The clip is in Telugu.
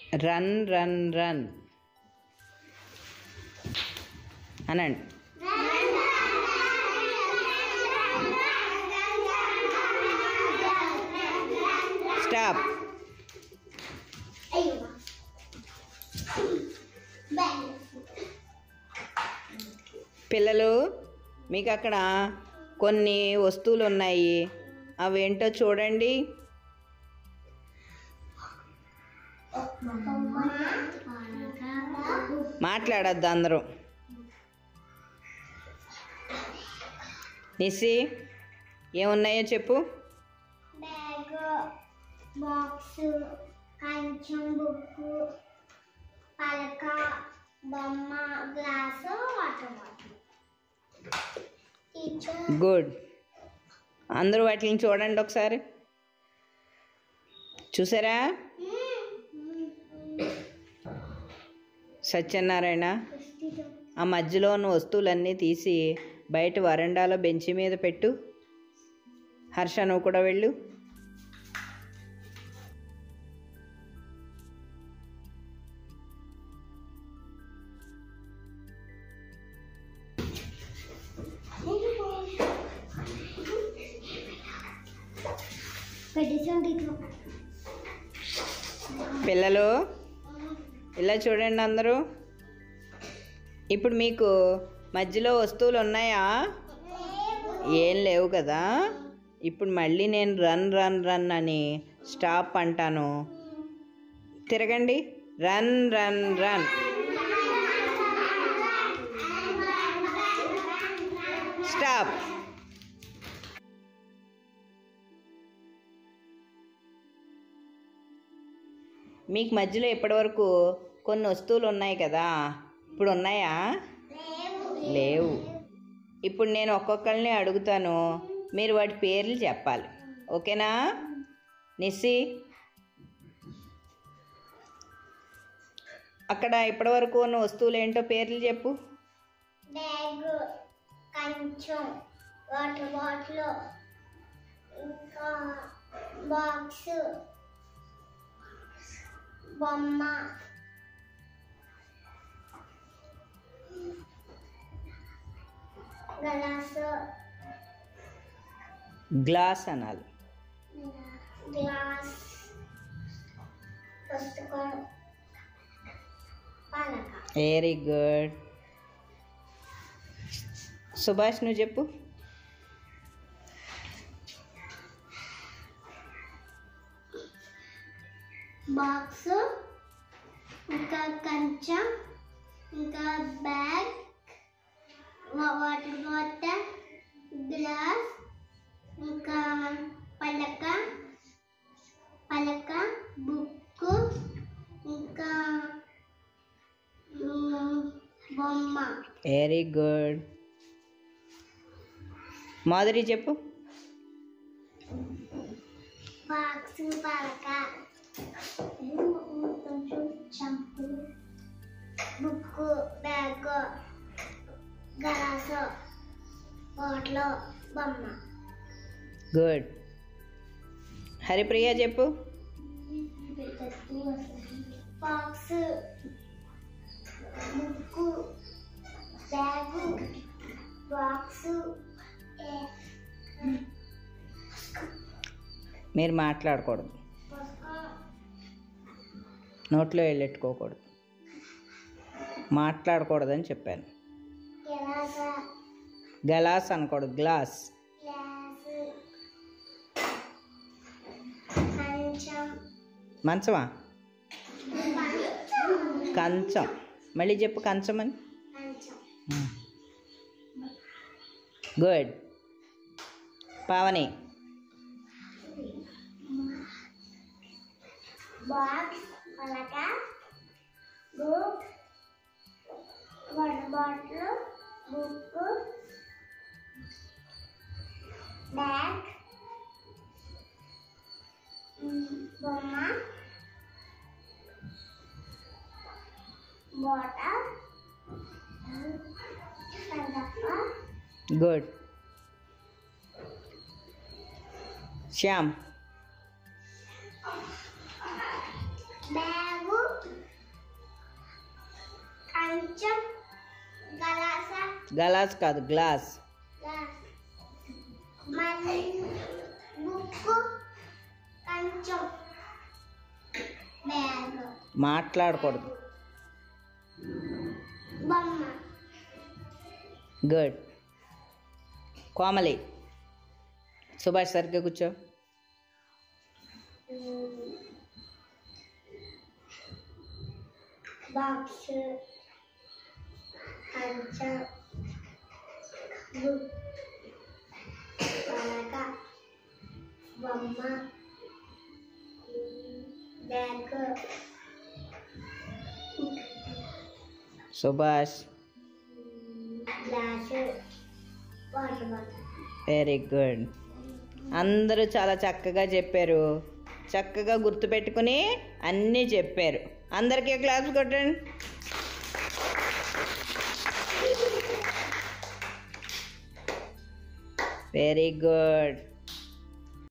రన్ రన్ రన్ అనండి స్టాప్ పిల్లలు మీకు అక్కడ కొన్ని వస్తువులు ఉన్నాయి అవేంటో చూడండి మాట్లాడద్దు అందరూ నిసి ఏమున్నాయో చెప్పు బ్యాగ్ బాక్స్ కంచం బుక్కు పలక బొమ్మ glass water bottle teacher good అందరూ వాటిని చూడండి ఒకసారి చూసారా సత్యనారాయణ ఆ మధ్యలో ఉన్న వస్తువులన్నీ తీసి బయట వరండాలో బెంచి మీద పెట్టు హర్ష నువ్వు కూడా వెళ్ళు పెట్టేసండి పిల్లలు ఇలా చూడండి అందరూ ఇప్పుడు మీకు మధ్యలో వస్తువులు ఉన్నాయా ఏం లేవు కదా ఇప్పుడు మళ్ళీ నేను రన్ రన్ రన్ అని స్టాప్ అంటాను తిరగండి రన్ రన్ రన్ స్టాప్ మీకు మధ్యలో ఇప్పటివరకు కొన్ని వస్తువులు ఉన్నాయి కదా ఇప్పుడు ఉన్నాయా లేవు ఇప్పుడు నేను ఒక్కొక్కరిని అడుగుతాను మీరు వాటి పేర్లు చెప్పాలి ఓకేనా నిస్సి అక్కడ ఇప్పటివరకు ఉన్న వస్తువులు ఏంటో పేర్లు చెప్పు బ్యాగ్ కంచం వాటర్ బాటిల్ ఇంకా బాక్స్ బొమ్మ గ్లాసు గ్లాస్ అనాలి గ్లాస్ పుస్తకం పలక వెరీ గుడ్ సుభాష్ నువ్వు చెప్పు బాక్స్ ఇంకా కంచం ఇంకా బ్యాగ్ వాటర్ బాటిల్ గ్లాస్ ఇంకా పలక పలక బుక్ ఇంకా మ్, బొమ్మ వెరీ గుడ్ మాధురి చెప్పు బాక్స్ పలక చంపు బుక్ బ్యాగ్ గ్లాసు బాటిల్ బొమ్మ గుడ్ హరిప్రియ చెప్పు బాక్స్ బుక్ బ్యాగ్ బాక్స్ మీరు మాట్లాడకూడదు పుస్తకం నోట్లో వెళ్ళెట్టుకోకూడదు మాట్లాడకూడదని చెప్పాను గిలాస గలాస్ అనకూడదు గ్లాస్ గ్లాస్ కంచం మంచమా కంచం మళ్ళీ చెప్పు కంచం అని కంచం గుడ్ పావని బాక్స్ పలక book water bottle book bag బొమ్మ bottle Kandappa good Shyam bag కంచం గలాస గలాస్ కాదు గ్లాస్ గ్లాస్ మళ్ళీ బుక్కు కంచం బ్యాగ్ మాట్లాడకూడదు బొమ్మ గుడ్ కోమలి సుభాష్ సరిగ్గా కూర్చో బాక్స్ కంచం బుక్ పలక బొమ్మ bag Subhash glass water bottle very good అందరూ చాలా చక్కగా చెప్పారు చక్కగా గుర్తుపెట్టుకుని అన్నీ చెప్పారు అందరికీ క్లాస్ కొట్టండి వెరీ గుడ్